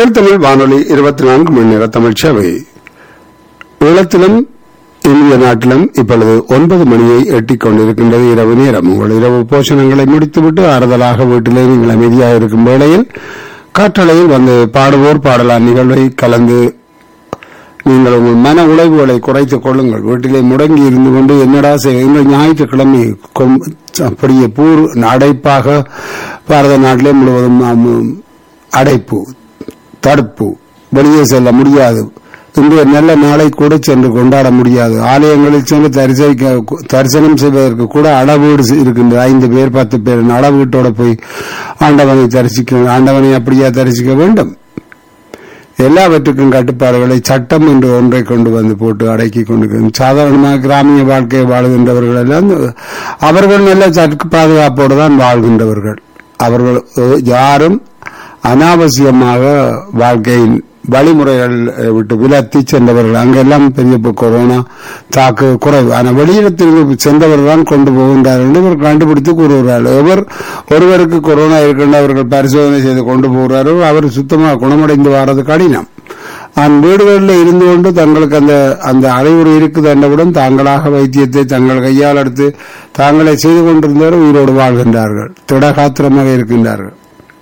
முதல் தமிழ் வானொலி இருபத்தி நான்கு மணி நேர தமிழ் சேவை ஈழத்திலும் இந்திய நாட்டிலும் இப்பொழுது ஒன்பது மணியை எட்டிக் கொண்டிருக்கின்றது இரவு நேரம் உங்கள் இரவு போஷணங்களை முடித்துவிட்டு ஆறுதலாக வீட்டிலே நீங்கள் அமைதியாக இருக்கும் வேளையில் காற்றலையில் வந்து பாடுவோர் பாடலாம் நிகழ்வை கலந்து நீங்கள் உங்கள் மன உழைவுகளை குறைத்துக் கொள்ளுங்கள் வீட்டிலே முடங்கி இருந்து கொண்டு என்னடா செய்ய இந்த ஞாயிற்றுக்கிழமை கொம்- அப்படியே பூர் அடைப்பாக பாரத நாட்டிலே முழுவதும் ஆம், அடைப்பு தடுப்பு வெளியே செல்ல முடியாது இன்றைய நல்ல நாளை கூட சென்று கொண்டாட முடியாது ஆலயங்களில் சென்று தரிசிக்க தரிசனம் செய்வதற்கு கூட அளவீடு இருக்கின்றது ஐந்து பேர் பத்து பேர் அளவீட்டோட போய் ஆண்டவனை தரிசிக்க ஆண்டவனை அப்படியா தரிசிக்க வேண்டும் எல்லாவற்றுக்கும் கட்டுப்பாடுகளை சட்டம் என்று ஒன்றை கொண்டு வந்து போட்டு அடக்கி கொண்டு சாதாரணமாக கிராமிய வாழ்க்கையை வாழுகின்றவர்கள் எல்லாம் அவர்கள் நல்ல சட்ட பாதுகாப்போடு தான் வாழ்கின்றவர்கள் அவர்கள் அஹ், யாரும் அனாவசியமாக வாழ்க்கையின் வழிமுறைகள் அஹ், விட்டு விலத்தி சென்றவர்கள் அங்கெல்லாம் பெரிய இப்ப கொரோனா தாக்கு குறைவு ஆனால் வெளியிடத்திற்கு சென்றவர்கள் தான் கொண்டு போகின்றார்கள் என்று இவர் கண்டுபிடித்து கூறுகிறார்கள் எவர் ஒருவருக்கு கொரோனா இருக்கின்றவர்கள் பரிசோதனை செய்து கொண்டு போகிறாரோ அவர் சுத்தமாக குணமடைந்து வர்றது கடினம் அந்த வீடுகளில் இருந்து கொண்டு தங்களுக்கு அந்த அந்த அறிவுரை இருக்குது என்றவுடன் தாங்களாக வைத்தியத்தை தங்கள் கையால் எடுத்து தாங்களே செய்து கொண்டிருந்தவர் உயிரோடு வாழ்கின்றார்கள் திடகாத்திரமாக இருக்கின்றார்கள்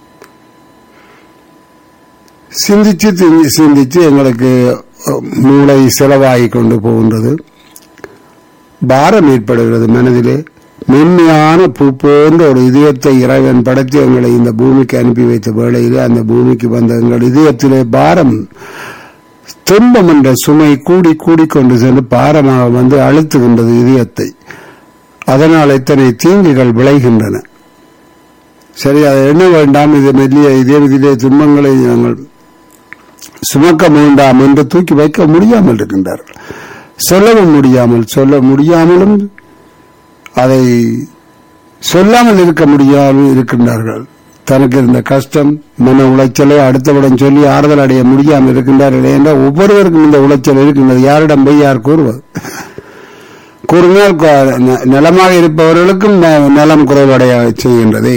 சிந்திச்சு தி- சிந்திச்சு எங்களுக்கு அஹ், மூளை செலவாகி கொண்டு போகின்றது பாரம் ஏற்படுகிறது மனதிலே மென்மையான பூ போன்ற ஒரு இதயத்தை இறைவன் படைத்து எங்களை இந்த பூமிக்கு அனுப்பி வைத்த வேளையிலே அந்த பூமிக்கு வந்த எங்கள் இதயத்திலே பாரம் துன்பம் என்ற சுமை கூடி கூடி கொண்டு சென்று பாரமாக வந்து அழுத்துகின்றது இதயத்தை அதனால் இத்தனை தீங்குகள் விளைகின்றன சரி அதை எண்ண வேண்டாம் இது மெல்லிய இதே இதிலே துன்பங்களை நாங்கள் சுமக்க வேண்டாம் என்று தூக்கி வைக்க முடியாமல் இருக்கின்றார்கள் சொல்லவும் முடியாமல் சொல்ல முடியாமலும் அதை சொல்லாமல் இருக்க முடியாமல் இருக்கின்றார்கள் தனக்கு இருந்த கஷ்டம் மன உளைச்சலை அடுத்தவுடன் சொல்லி ஆறுதல் அடைய முடியாமல் இருக்கின்றார்கள் என்றால் ஒவ்வொருவருக்கும் இந்த உளைச்சல் இருக்கின்றது யாரிடம் போய் யார் கூறுவது கூறினால் கு- ந- நலமாக இருப்பவர்களுக்கும் ந- நலம் குறைவடைய செய்கின்றதே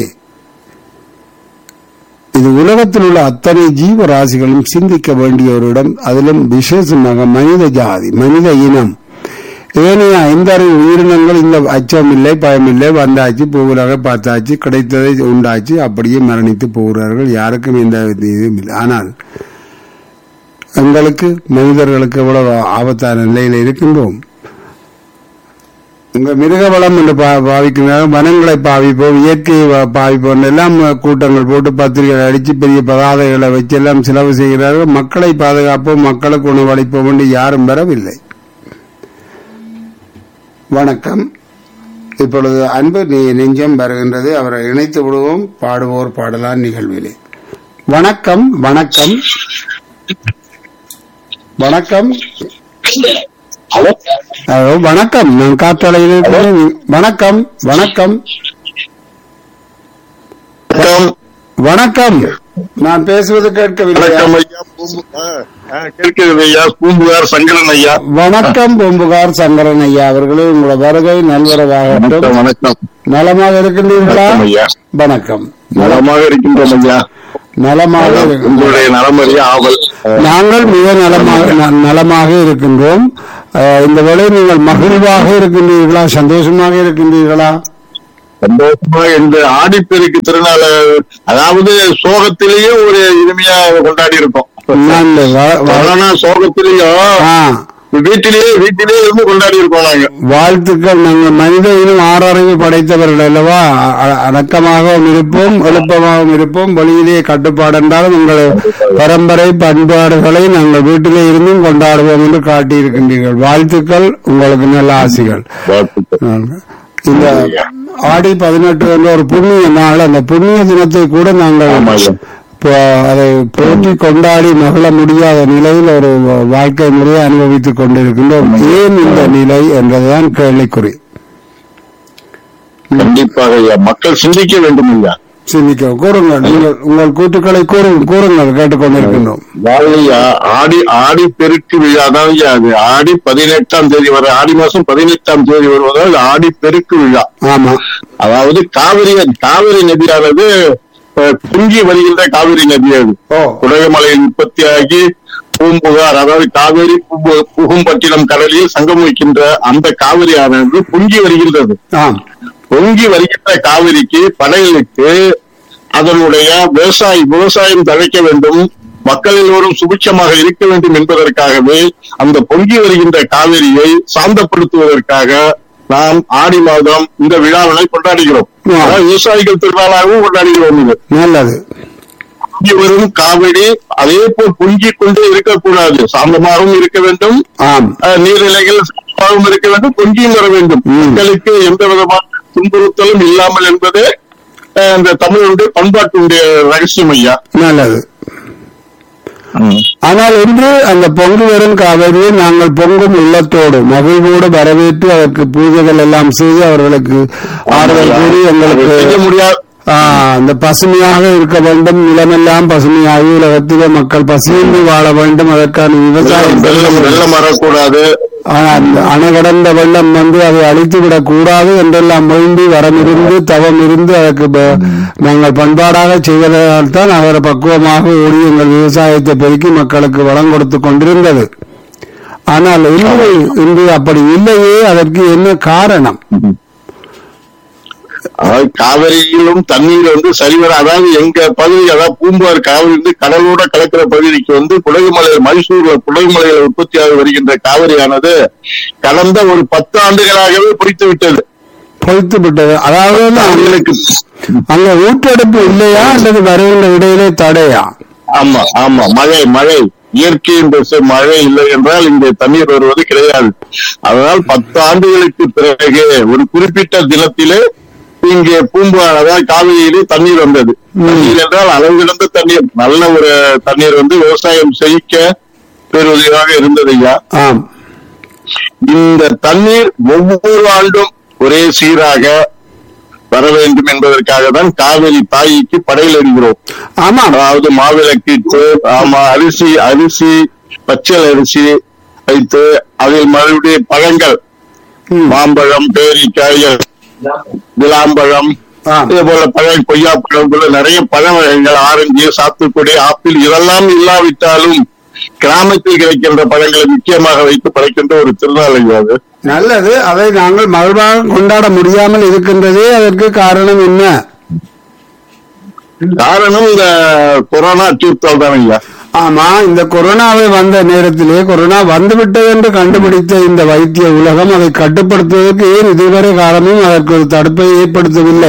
இது உலகத்தில் உள்ள அத்தனை ஜீவராசிகளும் சிந்திக்க வேண்டிய ஒரு இடம் அதிலும் விசேஷமாக மனித ஜாதி மனித இனம் ஏனைய ஐந்தாறு உயிரினங்கள் இந்த அச்சம் இல்லை பயம் இல்லை வந்தாச்சு பூவுலக பார்த்தாச்சு கிடைத்ததை உண்டாச்சு அப்படியே மரணித்து போகிறார்கள் யாருக்கும் எந்த இதுவும் இல்லை ஆனால் எங்களுக்கு மனிதர்களுக்கு எவ்வளவு ஆபத்தான நிலையில் இருக்கின்றோம் இங்க மிருக வளம் என்று பா- பாவிக்கிறாங்க வனங்களை பாவிப்போம் இயற்கையை பா- பாவிப்போம் எல்லாம் கூட்டங்கள் போட்டு பத்திரிகை அடிச்சு பெரிய பதாதைகளை வச்சு எல்லாம் செலவு செய்கிறார்கள் மக்களை பாதுகாப்போம் மக்களுக்கு உணவளிப்போம் என்று யாரும் வரவில்லை வணக்கம் இப்பொழுது அன்பு நெ- நெஞ்சம் வருகின்றது அவரை இணைத்து விடுவோம் பாடுவோர் பாடலாம் நிகழ்விலே வணக்கம் வணக்கம் வணக்கம் ஹலோ வணக்கம் நான் காற்றாலையில் இருக்கிறேன். வணக்கம் வணக்கம் வணக்கம் வணக்கம் நான் பேசுவது கேட்கவில்லை வணக்கம் ஐயா பூம்பு ஆ, ஆ, கேட்கிறது ஐயா பூம்புகார் சங்கரன் ஐயா வணக்கம் பூம்புகார் சங்கரன் ஐயா அவர்களே உங்களோட வருகை நல்வரவாகட்டும் வணக்கம் வணக்கம் நலமாக இருக்கின்றீர்களா வணக்கம் ஐயா வணக்கம் நலமாக இருக்கின்றோம் ஐயா நலமாக இருக்கின்றோம் உங்களுடைய நலமறிய ஆவல் நாங்கள் மிக நலமாக ந- நலமாக இருக்கின்றோம் அஹ், இந்த வேளை நீங்கள் மகிழ்வாக இருக்கின்றீர்களா சந்தோஷமாக இருக்கின்றீர்களா சந்தோஷமா இந்த ஆடிப்பெருக்கு திருநாள் அதாவது சோகத்திலேயே ஒரு இனிமையா கொண்டாடி இருக்கோம் நான் இந்த வ- வ- கொரோனா சோகத்திலேயும் ஆ, வீட்டிலேயே வீட்டிலேயே இருந்து கொண்டாடி இருக்கோம் நாங்க வாழ்த்துக்கள் நாங்கள் மனித இனம் ஆறறிவு படைத்தவர்கள் அல்லவா அ- அ- அடக்கமாகவும் இருப்போம் எழுப்பமாகவும் இருப்போம் வெளியிலே கட்டுப்பாடு என்றாலும் உங்கள் பரம்பரை பண்பாடுகளை நாங்கள் வீட்டிலே இருந்தும் கொண்டாடுவோம் என்று காட்டியிருக்கின்றீர்கள் வாழ்த்துக்கள் உங்களுக்கு நல்ல ஆசைகள் வாழ்த்துக்கள். இந்த ஆடி பதினெட்டு என்ற ஒரு புண்ணிய நாள் அந்த புண்ணிய தினத்தை கூட நாங்கள் ஆமாய்யா. இப்போ அதை போற்றி கொண்டாடி மகிழ முடியாத நிலையில் ஒரு வாழ்க்கை முறையை அனுபவித்துக் கொண்டிருக்கின்றோம் ஏன் இந்த நிலை என்றதுதான் கேள்விக்குறி கண்டிப்பாக ஐயா மக்கள் சிந்திக்க வேண்டும் ஐயா சிந்திக்க கூறுங்கள் நீங்கள் உங்கள் கூற்றுக்களை கூறுங்கள் கூறுங்கள் கேட்டுக்கொண்டிருக்கின்றோம் வாழையா ஆடி ஆடி பெருக்கு விழா அதாவது ஐயா, அது ஆடி பதினெட்டாம் தேதி வர ஆடி மாசம் பதினெட்டாம் தேதி வருவதால் ஆடி பெருக்கு விழா ஆமா அதாவது காவிரி காவிரி நதியானது அஹ், பொங்கி வருகின்ற காவிரி நதி அது ஓ குடகுமலையில் உற்பத்தியாகி பூம்புகார் அதாவது காவேரி புகு- புகும்பட்டினம் கடலில் சங்கமிக்கின்ற அந்த காவிரி ஆனது பொங்கி வருகின்றது ஆம் பொங்கி வருகின்ற காவிரிக்கு படைகளுக்கு அதனுடைய விவசாய விவசாயம் தழைக்க வேண்டும் மக்கள் எல்லோரும் சுபிட்சமாக இருக்க வேண்டும் என்பதற்காகவே அந்த பொங்கி வருகின்ற காவிரியை சாந்தப்படுத்துவதற்காக நாம் ஆடி மாதம் இந்த விழாவினை கொண்டாடுகிறோம் ஆ. அதாவது விவசாயிகள் திருநாளாகவும் கொண்டாடுகிறோம் இது நல்லது பொங்கி வரும் காவிரி அதே போல் பொங்கிக் கொண்டே இருக்கக்கூடாது சாந்தமாகவும் இருக்க வேண்டும் ஆம் அஹ், நீர்நிலைகள் சுத்தமாகவும் இருக்க வேண்டும் பொங்கியும் வர வேண்டும் ம். மக்களுக்கு எந்த விதமான துன்புறுத்தலும் இல்லாமல் என்பது அஹ், இந்த தமிழுடைய பண்பாட்டுடைய ரகசியம் ஐயா நல்லது ஆனால் இன்று அந்த பொங்கு வரும் காவிரியை நாங்கள் பொங்கும் உள்ளத்தோடு மகிழ்வோடு வரவேற்று அதற்கு பூஜைகள் எல்லாம் செய்து அவர்களுக்கு ஆறுதல் கூறி அதை எங்களுக்கு செய்ய முடியாது ஆ, அந்த பசுமையாக இருக்க வேண்டும் நிலமெல்லாம் பசுமையாகி உலகத்திலே மக்கள் பசியின்றி வாழ வேண்டும் அதற்கான விவசாயம் வெள்ளம் வெள்ளம் வரக்கூடாது ஆ, அந்த அணை கடந்த வெள்ளம் வந்து அதை அழித்து விடக் கூடாது என்றெல்லாம் வேண்டி வரமிருந்து தவம் இருந்து அதற்கு ப- நாங்கள் பண்பாடாக செய்வதால் தான் அவர் பக்குவமாக ஓடி எங்கள் விவசாயத்தை பெருக்கி மக்களுக்கு வளம் கொடுத்து கொண்டிருந்தது ஆனால் இன்று இன்று அப்படி இல்லையே அதற்கு என்ன காரணம் அதாவது காவிரியிலும் தண்ணீர் வந்து சரிவர அதாவது எங்க பகுதி அதாவது பூம்பார் காவிரி வந்து கடலோட கலக்கிற பகுதிக்கு வந்து குடகுமலை மைசூர்ல குடகுமலையில உற்பத்தியாக வருகின்ற காவிரியானது கடந்த ஒரு பத்து ஆண்டுகளாகவே பிடித்து விட்டது பொய்த்து விட்டது அதாவது அங்க- அவங்களுக்கு அங்க ஊற்றெடுப்பு இல்லையா அல்லது வருகின்ற இடையிலே தடையா ஆமா ஆமா மழை மழை இயற்கையின் பேச மழை இல்லை என்றால் இங்கே தண்ணீர் வருவது கிடையாது அதனால் பத்து ஆண்டுகளுக்கு பிறகு ஒரு குறிப்பிட்ட தினத்திலே இங்கே பூம்பார் அதாவது காவிரியிலே தண்ணீர் வந்தது தண்ணீர் என்றால் அளவு கிடந்த தண்ணீர் நல்ல ஒரு தண்ணீர் வந்து விவசாயம் செய்ய பெறுவதாக இருந்தது ஐயா ஆம் இந்த தண்ணீர் ஒவ்வொரு ஆண்டும் ஒரே சீராக வர வேண்டும் என்பதற்காக தான் காவிரி தாய்க்கு படையில் எறிகிறோம் ஆமாம் அதாவது மாவிளக்கிட்டு ஆமா அரிசி அரிசி பச்சல் அரிசி வைத்து அதில் மறுபடியும் பழங்கள் ம். மாம்பழம் பேரிக்காய் விளாம்பழம் ஆம் இதே போல பழம் கொய்யாப்பழம் போல நிறைய பழ வகைகள் ஆரஞ்சு சாத்துக்குடி ஆப்பிள் இதெல்லாம் இல்லாவிட்டாலும் கிராமத்தில் கிடைக்கின்ற பழங்களை முக்கியமாக வைத்து படைக்கின்ற ஒரு திருநாள் ஐயா அது நல்லது அதை நாங்கள் மகிழ்வாக கொண்டாட முடியாமல் இருக்கின்றதே அதற்கு காரணம் என்ன காரணம் இந்த கொரோனா அச்சுறுத்தல் தான் ஐயா ஆமா இந்த கொரோனாவை வந்த நேரத்திலே கொரோனா வந்துவிட்டது என்று கண்டுபிடித்த இந்த வைத்திய உலகம் அதை கட்டுப்படுத்துவதற்கு ஏன் இதுவரை காலமும் அதற்கு ஒரு தடுப்பை ஏற்படுத்தவில்லை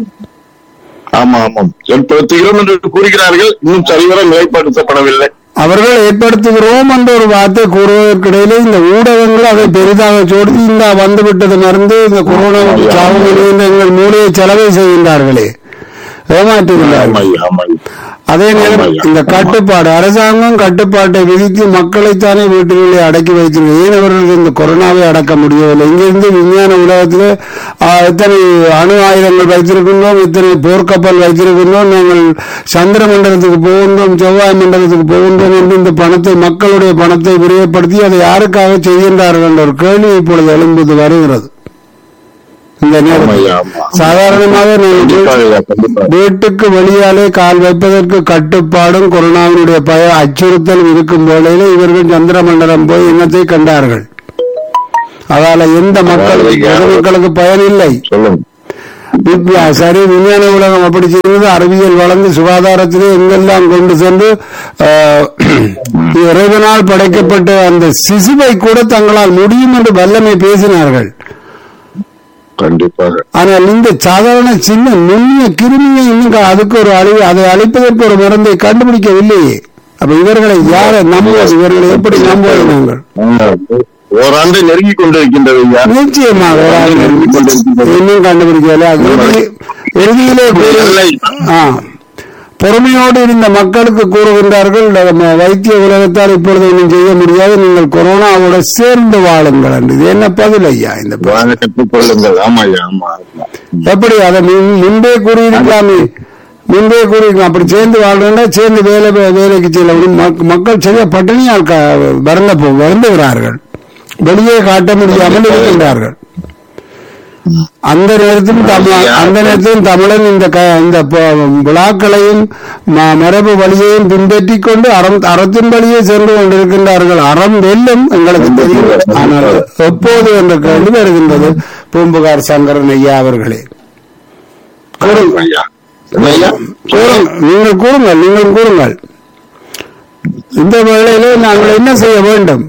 ஆமா ஆமாம் ஏற்படுத்துகிறோம் என்று கூறுகிறார்கள் இன்னும் சரிவர நிலைப்படுத்தப்படவில்லை அவர்கள் ஏற்படுத்துகிறோம் என்ற ஒரு வார்த்தை கூறுவதற்கிடையிலே இந்த ஊடகங்கள் அதை பெரிதாக சோடித்து இந்த வந்துவிட்டது மருந்து இந்த கொரோனாவுக்கு சாவு எங்கள் மூலையை செலவை செய்கின்றார்களே ஏமாற்றுகிறார்கள் ஆமா ஐயா ஆமா ஐயா அதே நேரம் ஆமாய்யா. இந்த கட்டுப்பாடு அரசாங்கம் கட்டுப்பாட்டை விதித்து மக்களைத்தானே வீட்டுகளிலே அடக்கி வைத்திருக்க ஏன் அவர்கள் இந்த கொரோனாவை அடக்க முடியவில்லை இங்கிருந்து விஞ்ஞான உலகத்தில் ஆ, இத்தனை அணு ஆயுதங்கள் வைத்திருக்கின்றோம் இத்தனை போர்க்கப்பல் வைத்திருக்கின்றோம் நாங்கள் சந்திர மண்டலத்துக்கு போகின்றோம் செவ்வாய் மண்டலத்துக்கு போகின்றோம் என்று இந்த பணத்தை மக்களுடைய பணத்தை விரிவுபடுத்தி அதை யாருக்காக செய்கின்றார்கள் என்ற ஒரு கேள்வி இப்பொழுது எழும்புது வருகிறது இந்த ஆமா நேரம் ஐயா ஆமா சாதாரணமாக நீங்கள் கண்டிப்பாக ஐயா கண்டிப்பா வீட்டுக்கு வெளியாலே கால் வைப்பதற்கு கட்டுப்பாடும் கொரோனாவினுடைய பய அச்சுறுத்தலும் இருக்கும் வேளையில இவர்கள் சந்திர மண்டலம் போய் எண்ணத்தை கண்டார்கள் அதால எந்த மக்களுக்கு பொதுமக்களுக்கு பயன் இல்லை சொல்லுங்க வித்யா, சரி விஞ்ஞான உலகம் அப்படி செய்வது அறிவியல் வளர்ந்து சுகாதாரத்திலே எங்கெல்லாம் கொண்டு சென்று ஆஹ், இறைவனால் படைக்கப்பட்ட அந்த சிசுவை கூட தங்களால் முடியும் என்று வல்லமை பேசினார்கள் கண்டிப்பாக ஆனால் இந்த சாதாரண சின்ன நுண்ணிய கிருமியை இன்னும் க- அதுக்கு ஒரு அழிவு அதை அழிப்பதற்கு ஒரு மருந்தை கண்டுபிடிக்கவில்லையே அப்ப இவர்களை யாரை நம்புவது இவர்களை எப்படி நம்புவது நாங்கள் ஓராண்டு நெருங்கி கொண்டிருக்கின்றது ஐயா நிச்சயமாக ஒரு ஆள் நெருங்கி கொண்டிருக்கின்றது இன்னும் கண்டுபிடிக்கவில்லை அது இறுதி- இறுதியிலே கூறு- இல்லை. ஆ. பொறுமையோடு இருந்த மக்களுக்கு கூறுகின்றார்கள் நம்ம வைத்திய உலகத்தால் இப்பொழுது ஒன்றும் செய்ய முடியாது நீங்கள் கொரோனாவோட சேர்ந்து வாழுங்கள் என்று இது என்ன பதில் ஐயா இந்த ப- வாங்க கற்றுக்கொள்ளுங்கள் ஆமா ஐயா ஆமா ஆமா. எப்படி அதை முன்- முன்பே கூறியிருக்கலாமே முன்பே கூறியிருக்கலாம் அப்படி சேர்ந்து வாழ்றா சேர்ந்து வேலை வேலைக்கு செல்ல முடியும். மக்- மக்கள் சரியா பட்டினியால் க- வருந்த போ வருந்துகிறார்கள் வெளியே காட்ட முடியாமல் இருக்கின்றார்கள் அந்த நேரத்தில் தமிழ் அந்த நேரத்தில் தமிழன் இந்த க- இந்த ப- விழாக்களையும் ம- மரபு வழியையும் பின்பற்றிக் கொண்டு அறம் அறத்தின் வழியே சென்று கொண்டிருக்கின்றார்கள் அறம் வெல்லும் எங்களுக்கு தெரியும் ஆனால் எப்போது என்ற கேள்வி வருகின்றது பூம்புகார் சங்கரன் ஐயா அவர்களே கூறுங்கள் ஐயா ஐயா கூறுங்கள் நீங்கள் கூறுங்கள் நீங்கள் கூறுங்கள் இந்த வேளையிலே நாங்கள் என்ன செய்ய வேண்டும்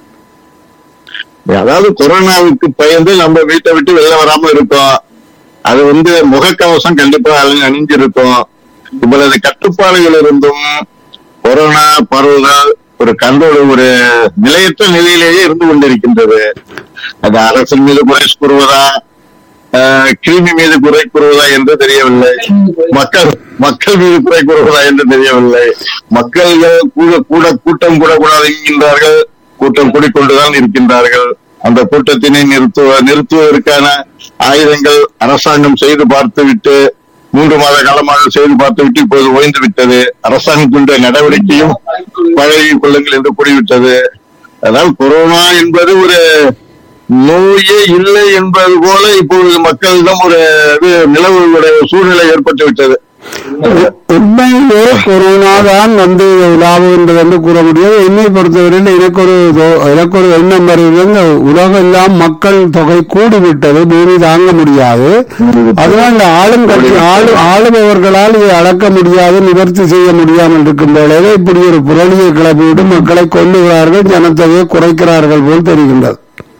அதாவது கொரோனாவுக்கு பயந்து நம்ம வீட்டை விட்டு வெளில வராம இருக்கோம் அது வந்து முகக்கவசம் கண்டிப்பா அணி- அணிஞ்சிருக்கும் இவ்வளவு கட்டுப்பாடுகள் இருந்தும் கொரோனா பரவுதல் ஒரு கண்ட்ரோல் ஒரு நிலையற்ற நிலையிலேயே இருந்து கொண்டிருக்கின்றது அது அரசின் மீது குறை கூறுவதா ஆஹ், கிருமி மீது குறை கூறுவதா என்று தெரியவில்லை மக்கள் மக்கள் மீது குறை கூறுவதா என்று தெரியவில்லை மக்கள் கூட கூட கூட்டம் கூடக்கூடாது என்கின்றார்கள் கூட்டம் கூடிக்கொண்டுதான் இருக்கின்றார்கள் அந்த கூட்டத்தினை நிறுத்துவ நிறுத்துவதற்கான ஆயுதங்கள் அரசாங்கம் செய்து பார்த்துவிட்டு மூன்று மாத காலமாக செய்து பார்த்துவிட்டு இப்போது ஓய்ந்து விட்டது அரசாங்கத்தினுடைய நடவடிக்கையும் பழகிக் கொள்ளுங்கள் என்று கூறிவிட்டது அதாவது கொரோனா என்பது ஒரு நோயே இல்லை என்பது போல இப்பொழுது மக்களிடம் ஒரு இது நிலவுடைய சூழ்நிலை ஏற்பட்டு விட்டது உண்மையிலே கொரோனா தான் வந்து லாபம் என்று கூற முடியாது என்னை பொறுத்தவரையில் எனக்கு ஒரு தோ- எனக்கு ஒரு எண்ணம் வருகிறது உலகம் எல்லாம் மக்கள் தொகை கூடிவிட்டது பூமி தாங்க முடியாது அதனால் இந்த ஆளும் கட்சி ஆளு ஆளுபவர்களால் இதை அளக்க முடியாது நிவர்த்தி செய்ய முடியாமல் இருக்கும் வேளையில இப்படி ஒரு புரளியை கிளப்பிவிட்டு மக்களை கொல்லுகிறார்கள் ஜனத்தொகையை குறைக்கிறார்கள் போல் தெரிகின்றது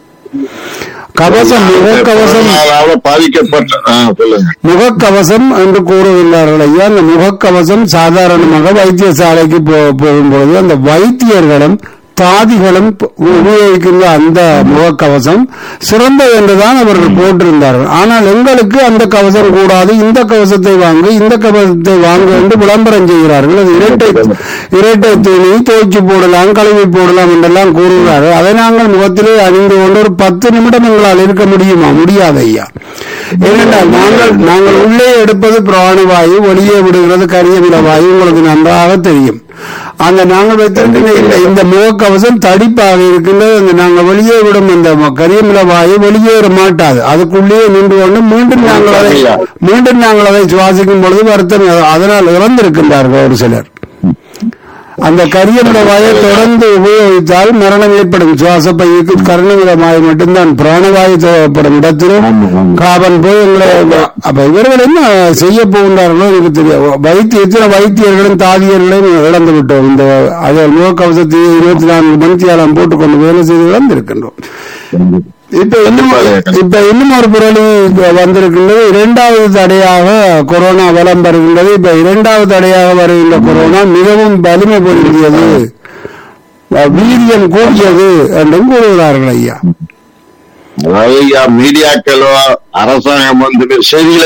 கவசம் முகக்கவசம் கொரோனாவால பாதிக்கப்பட்ட ஆ, சொல்லுங்க முகக்கவசம் என்று கூறுகின்றார்கள் ஐயா அந்த முகக்கவசம் சாதாரணமாக வைத்தியசாலைக்கு போ- போகும்பொழுது அந்த வைத்தியர்களும் தாதிகளும் ப- உபயோகிக்கின்ற அந்த முகக்கவசம் சிறந்தது என்றுதான் அவர்கள் போட்டிருந்தார்கள் ஆனால் எங்களுக்கு அந்த கவசம் கூடாது இந்த கவசத்தை வாங்கு இந்த கவசத்தை வாங்கு என்று விளம்பரம் செய்கிறார்கள் அது இரட்டை இரட்டை துணி துவைச்சு போடலாம் கழுவி போடலாம் என்றெல்லாம் கூறுகிறார்கள் அதை நாங்கள் முகத்திலே அணிந்து கொண்டு ஒரு பத்து நிமிடம் எங்களால் இருக்க முடியுமா முடியாது ஐயா ஏனென்றால் நாங்கள் நாங்கள் உள்ளே எடுப்பது பிராணவாயு வெளியே விடுகிறது கரியமில வாயு உங்களுக்கு நன்றாக தெரியும் அந்த நாங்கள் வைத்திருக்கிற இந்த இந்த முகக்கவசம் தடிப்பாக இருக்கின்றது அந்த நாங்கள் வெளியே விடும் இந்த ம- கரியமில வாயு வெளியேற மாட்டாது அதுக்குள்ளேயே நின்று கொண்டு மீண்டும் நாங்கள் அதை மீண்டும் நாங்கள் அதை சுவாசிக்கும் பொழுது வருத்தம் அதனால் இறந்திருக்கின்றார்கள் ஒரு சிலர் அந்த கரியமில வாயை தொடர்ந்து உபயோகித்தால் மரணம் ஏற்படும் சுவாச பையுக்கு கரணமில வாயு மட்டும்தான் பிராணவாயு தேவைப்படும் இடத்திலும் காபன் போய் எங்களை அப்ப இவர்கள் என்ன செய்ய போகின்றார்களோ எனக்கு தெரியும் வைத்திய இத்தனை வைத்தியர்களும் தாதியர்களையும் இழந்து விட்டோம் இந்த அதை முகக்கவசத்தை இருபத்தி நான்கு மணித்தியாலம் போட்டுக்கொண்டு வேலை செய்து இழந்திருக்கின்றோம் இப்ப இன்னும் இப்ப இன்னும் ஒரு புரளி வந்திருக்கின்றது இரண்டாவது தடையாக கொரோனா வலம் வருகின்றது இப்ப இரண்டாவது தடையாக வருகின்ற கொரோனா மிகவும் வலிமை பொருந்தியது வீரியம் கூடியது என்றும் கூறுகிறார்கள் ஐயா அதாவது ஐயா, மீடியாக்களோ அரசாங்கம் வந்து செய்திகளை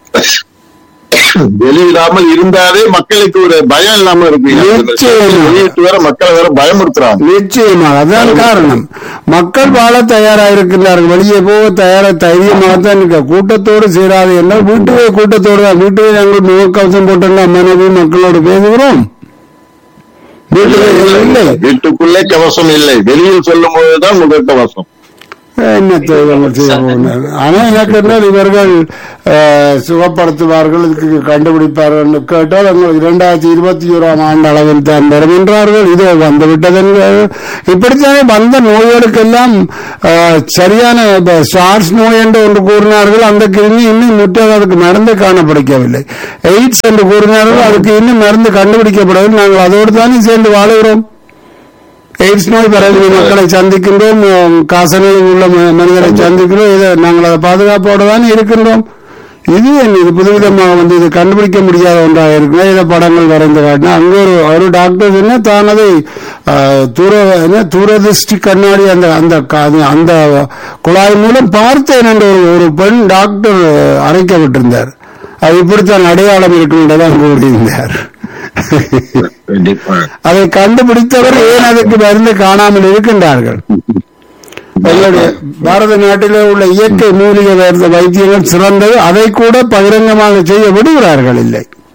வெளியிடாமல் இருந்தாலே மக்களுக்கு ஒரு பயம் இல்லாம இருக்கு நிச்சயமா. வெளியிட்டு வேற மக்களை வேற பயமுறுத்துறாங்க நிச்சயமாக அதான் காரணம் மக்கள் வாழ தயாராக இருக்கின்றார்கள் வெளியே போக தயாரா தைரியமாகத்தான் இருக்க கூட்டத்தோடு சேராது என்ன வீட்டுவே கூட்டத்தோடு தான் வீட்டுவே நாங்கள் முகக்கவசம் போட்டு மனைவி மக்களோடு பேசுகிறோம் வீட்டுவே இல்லை வீட்டுக்குள்ளே கவசம் இல்லை வெளியில் சொல்லும் போதுதான் முகக்கவசம் என்ன தேவைகள் செய்ய போகிறார் ஆனா எனக்கு என்ன இவர்கள் அஹ், சுகப்படுத்துவார்கள் இதுக்கு கண்டுபிடிப்பார்கள் என்று கேட்டால் அவங்க இரண்டாயிரத்தி இருபத்தி ஓராம் ஆண்டு அளவில் தான் வரும் என்றார்கள் இதோ வந்து விட்டதென்றார்கள் இப்படித்தானே வந்த நோய்களுக்கெல்லாம் அஹ், சரியான சார்ஸ் நோய் என்று ஒன்று கூறினார்கள் அந்த கிருமி இன்னும் முற்றாக அதுக்கு மருந்து காணப்படுக்கவில்லை எய்ட்ஸ் என்று கூறினார்கள் அதுக்கு இன்னும் மருந்து கண்டுபிடிக்கப்படவில்லை நாங்கள் அதோடு தானே சேர்ந்து வாழுகிறோம் எய்ட்ஸ் நோய் பரவி மக்களை சந்திக்கின்றோம் உம், காசநோய் உள்ள ம- மனிதரை சந்திக்கிறோம் இதை நாங்கள் அதை பாதுகாப்போடு தான் இருக்கின்றோம் இது என்ன இது புதுவிதமாக வந்து இது கண்டுபிடிக்க முடியாத ஒன்றாக இருக்கு இதை படங்கள் வரைந்து காட்டினா அங்க ஒரு ஒரு டாக்டர் என்ன தான் அதை ஆஹ், தூர என்ன தூரதிருஷ்டி கண்ணாடி அந்த அந்த க- அது- அந்த குழாய் மூலம் பார்த்தேன் என்ற ஒரு ஒரு பெண் டாக்டர் அரைக்கப்பட்டிருந்தார் அது இப்படித்தான் அடையாளம் இருக்கின்றதான் கூறியிருந்தார் கண்டிப்பா அதை கண்டுபிடித்தவர் ஏன் அதற்கு மருந்து காணாமல் இருக்கின்றார்கள் எங்களுடைய பாரத நாட்டிலே உள்ள இயற்கை மூலிகை வைத்திய வைத்தியங்கள் சிறந்தது அதை கூட பகிரங்கமாக செய்ய விடுகிறார்கள் இல்லை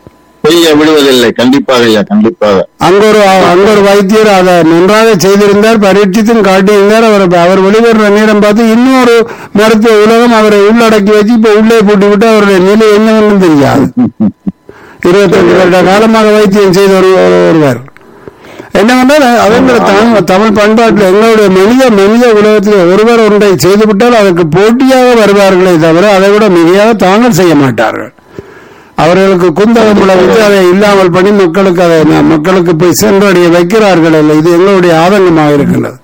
செய்ய விடுவதில்லை கண்டிப்பாக ஐயா கண்டிப்பாக அங்க ஒரு அங்க ஒரு வைத்தியர் அதை நன்றாக செய்திருந்தார் பரீட்சித்தும் காட்டியிருந்தார் அவர் அவர் வெளிவருற நேரம் பார்த்து இன்னொரு மருத்துவ உலகம் அவரை உள்ளடக்கி வச்சு இப்ப உள்ளே போட்டு விட்டு அவருடைய நிலை என்னவென்னு தெரியாது இருபத்தெட்டு வருட காலமாக வைத்தியம் செய்த ஒரு ஒரு- ஒருவர் என்னவென்றால் அவங்க தமிழ் தமிழ் பண்பாட்டில் எங்களுடைய மனித மனித உலகத்தில் ஒருவர் ஒன்றை செய்துவிட்டால் அதற்கு போட்டியாக வருவார்களே தவிர அதை விட மிகையாக தாங்கள் செய்ய மாட்டார்கள் அவர்களுக்கு குந்தகம் விளைவித்து அதை இல்லாமல் பண்ணி மக்களுக்கு அதை ந- மக்களுக்கு போய் சென்றடைய வைக்கிறார்கள் இல்லை இது எங்களுடைய ஆதங்கமாக இருக்கின்றது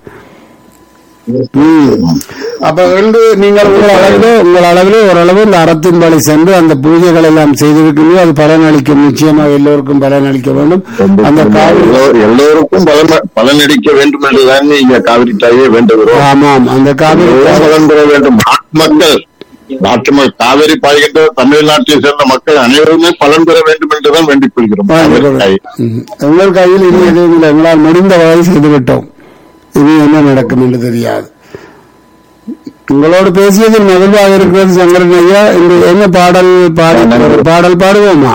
ம். அப்ப வந்து நீங்கள் உங்கள் அளவிலே உங்கள் அளவிலே ஓரளவு இந்த அறத்தின் வழி சென்று அந்த பூஜைகள் எல்லாம் செய்திருக்கீங்களோ அது பலனளிக்கும் நிச்சயமாக எல்லோருக்கும் பலனளிக்க வேண்டும் அந்த காவிரி எல்லோ- எல்லோருக்கும் பலன் பலனடிக்க வேண்டும் என்றுதான் இங்க காவிரி தாயே வேண்டுகிறோம் ஆமாம் அந்த காவிரி எல்லோரும் பலன் பெற வேண்டும் நாட்டு மக்கள் நாட்டு மக்கள் காவிரி பாய்கின்ற தமிழ்நாட்டை சேர்ந்த மக்கள் அனைவருமே பலன் பெற வேண்டும் என்றுதான் வேண்டிக் கொள்கிறோம் காவிரி தாயே. ம். எங்கள் கையில் இனி எதுவும் இல்லை எங்களால் முடிந்த வரை செய்து விட்டோம் இனி என்ன நடக்கும் என்று தெரியாது உங்களோடு பேசியது மகிழ்வாக இருக்கிறது சங்கரன் ஐயா இந்த என்ன பாடல் பாடி பாடல் பாடுவோமா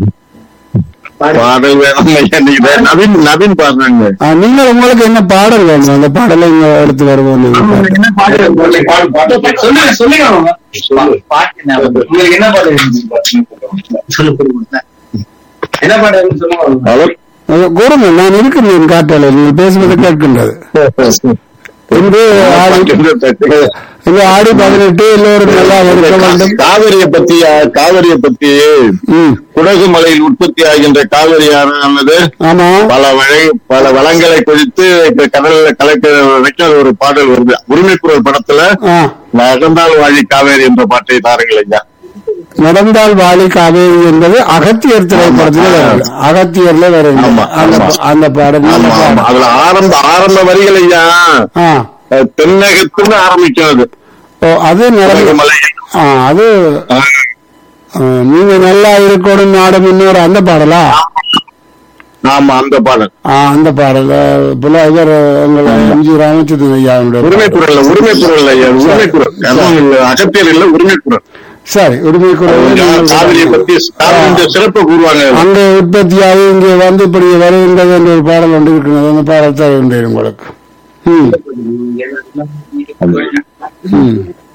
பாடல் வேணும் ஐயா நீங்க நவீன் நவீன் பாடுறாங்க ஆ, நீங்கள் உங்களுக்கு என்ன பாடல் வேணும் அந்த பாடலை இங்க எடுத்து வருவோம் நீங்க. என்ன பாட்டு சொல்லுங்க சொல்லுங்க அவங்க. பாட்டு என்ன? உங்களுக்கு என்ன பாட்டு வேணும்? சொல்லு, கொடுங்க. என்ன பாட்டு வேணும்னு சொல்லுங்க அவங்க. அவர் அது கூறுங்கள் நான் இருக்கிறேன் காற்றலை நீங்கள் பேசுவது கேட்கின்றது இன்று ஆடி இன்று ஆடி பதினெட்டு எல்லோரும் நல்லா இருக்க வேண்டும் காவிரியை பத்தி காவிரியை பத்தி ம் குடகு மலையில் உற்பத்தி ஆகின்ற காவிரி ஆனது ஆமா பல வழி பல வளங்களை குறித்து இப்ப கடல்ல கலக்க வைக்க அது ஒரு பாடல் வருது உரிமைக்குரல் படத்துல ஆ நடந்தால் வாழி காவேரி என்ற பாட்டை தாருங்கள் ஐயா நடந்தால் வாலி காவேரி என்பது அகத்தியர் திரைப்படத்தில் ஆமா. வருது அகத்தியர்ல வருது ஆமா, அந்த ஆமா. அந்த பாடல் நல்ல ஆமா ஆமா பாடல். அதுல ஆரம்ப ஆரம்ப வரிகள் ஐயா ஆ அஹ், தென்னகத்துல ஆரம்பிக்கிறது ஓ அது குடகு நடந்து மலை ஆ அது ஆஹ், ஆ, நீங்க நல்லா இருக்கணும் நாடு முன்னோர் அந்த பாடலா ஆமா அந்த பாடல் ஆ அந்த பாடல் புல இவர் எங்கள் எம்ஜி ராமச்சந்திரன் ஐயாவுடைய உரிமைக்குரல் உரிமைக்குரல் ஐயா உரிமைக்குரல் கர்மம் இல்ல அகத்தியர் இல்ல உரிமைக்குரல் சரி உரிமை குரல் காவிரியை பத்தி காவிரி சிறப்பு கூறுவாங்க அங்கே உற்பத்தியாகி இங்கே வந்து இப்படி வருகின்றது என்ற ஒரு பாடல் ஒன்று இருக்கிறது அந்த பாடல் தருகின்றேன் உங்களுக்கு ம் ம்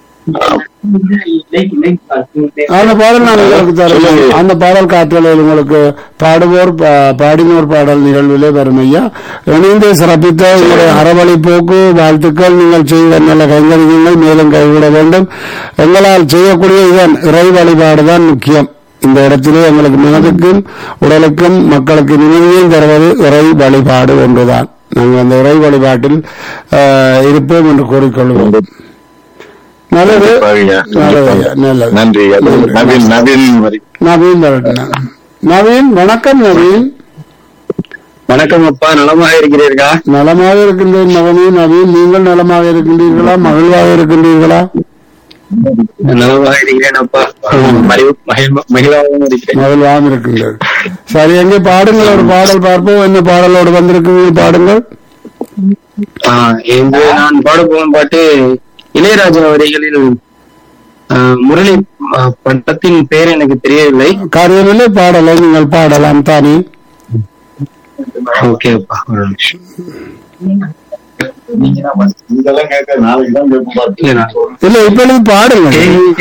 அந்த பாடல் நான் உங்களுக்கு தருவேன் சொல்லுங்க. அந்த பாடல் காற்றலையில் உங்களுக்கு பாடுவோர் பா- பாடினோர் பாடல் நிகழ்விலே வரும் ஐயா இணைந்து சிறப்பித்த உங்களுடைய அறவழி போக்கு வாழ்த்துக்கள் நீங்கள் செய்த நல்ல கைங்கரியங்கள் மேலும் கைவிட வேண்டும் எங்களால் செய்யக்கூடிய இதன் இறை வழிபாடுதான் முக்கியம் இந்த இடத்திலே எங்களுக்கு மனதுக்கும் உடலுக்கும் மக்களுக்கு நினைவையும் தருவது இறை வழிபாடு ஒன்றுதான் நாங்கள் அந்த இறை வழிபாட்டில் ஆஹ், இருப்போம் என்று கூறிக்கொள்வோம் நல்லது ஐயா. நல்லது ஐயா, நல்லது நன்றி ஐயா. நவீன் நவீன் வரி நவீன் வரட்டும் நவீன் வணக்கம் நவீன் வணக்கம் அப்பா நலமாக இருக்கிறீர்களா நலமாக இருக்கின்றேன் மகனே நவீன் நீங்கள் நலமாக இருக்கின்றீர்களா மகிழ்வாக இருக்கின்றீர்களா நலமாக இருக்கிறேன் அப்பா மகிழ்- மகிழ்- மகிழ்வாகவும் இருக்கிறேன் மகிழ்வாக இருக்கின்றது சரி எங்கே பாடுங்கள் ஒரு பாடல் பார்ப்போம் என்ன பாடலோடு வந்திருக்கீங்க பாடுங்கள் ஆ, இன்று நான் பாட போகும் பாட்டு இளையராஜா வரிகளில் ஆ, முரளி ஆ, படத்தின் பெயர் எனக்கு தெரியவில்லை காரியமில்லை பாடலை நீங்கள் பாடலாம் தானே ஓகே அப்பா ஒரு நிமிஷம் இதெல்லாம் கேட்க நாளைக்கு தான் கேட்க மாட்டேன். இல்ல, நான் இல்ல இப்பொழுது பாடுங்கள்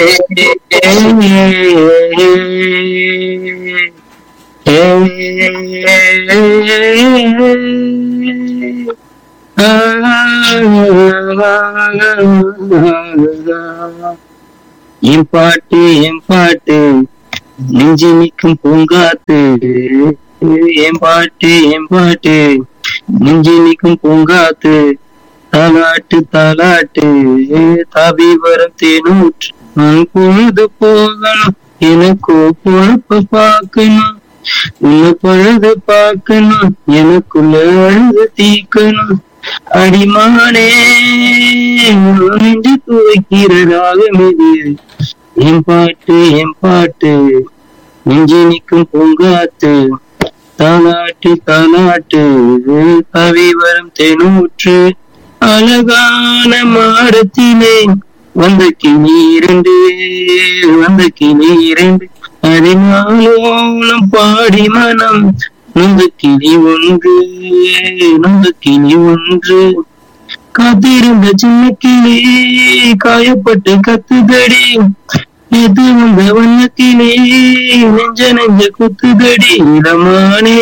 என் பாட்டு என் பாட்டு நெஞ்சு நிற்கும் பூங்காத்து என் பாட்டு என் பாட்டு நெஞ்சு நிற்கும் பூங்காத்து தாலாட்டு தாலாட்டு தாவி வரும் தேனூற்று நான் பொழுது போகணும் எனக்கு பொழப்பு பார்க்கணும் உன்னை பழுது பார்க்கணும் எனக்குள்ள அழுது தீக்கணும் அடிமானே நெஞ்சு துவைக்கிற ராகம் இது என் பாட்டு என் பாட்டு நெஞ்சு நிற்கும் பூங்காத்து தாலாட்டு தாலாட்டு கவி வரும் தெனூற்று அழகான மாடத்திலே வந்த கிளி இரண்டு வந்த கிளி இரண்டு அதினாலும் பாடி மனம் நொந்து கிளி ஒன்று நொந்து கிளி ஒன்று காத்திருந்த சின்ன கிளி காயப்பட்டு கத்துதடி எது வந்த வண்ணத்திலே நெஞ்ச நெஞ்ச குத்துதடி இடமானே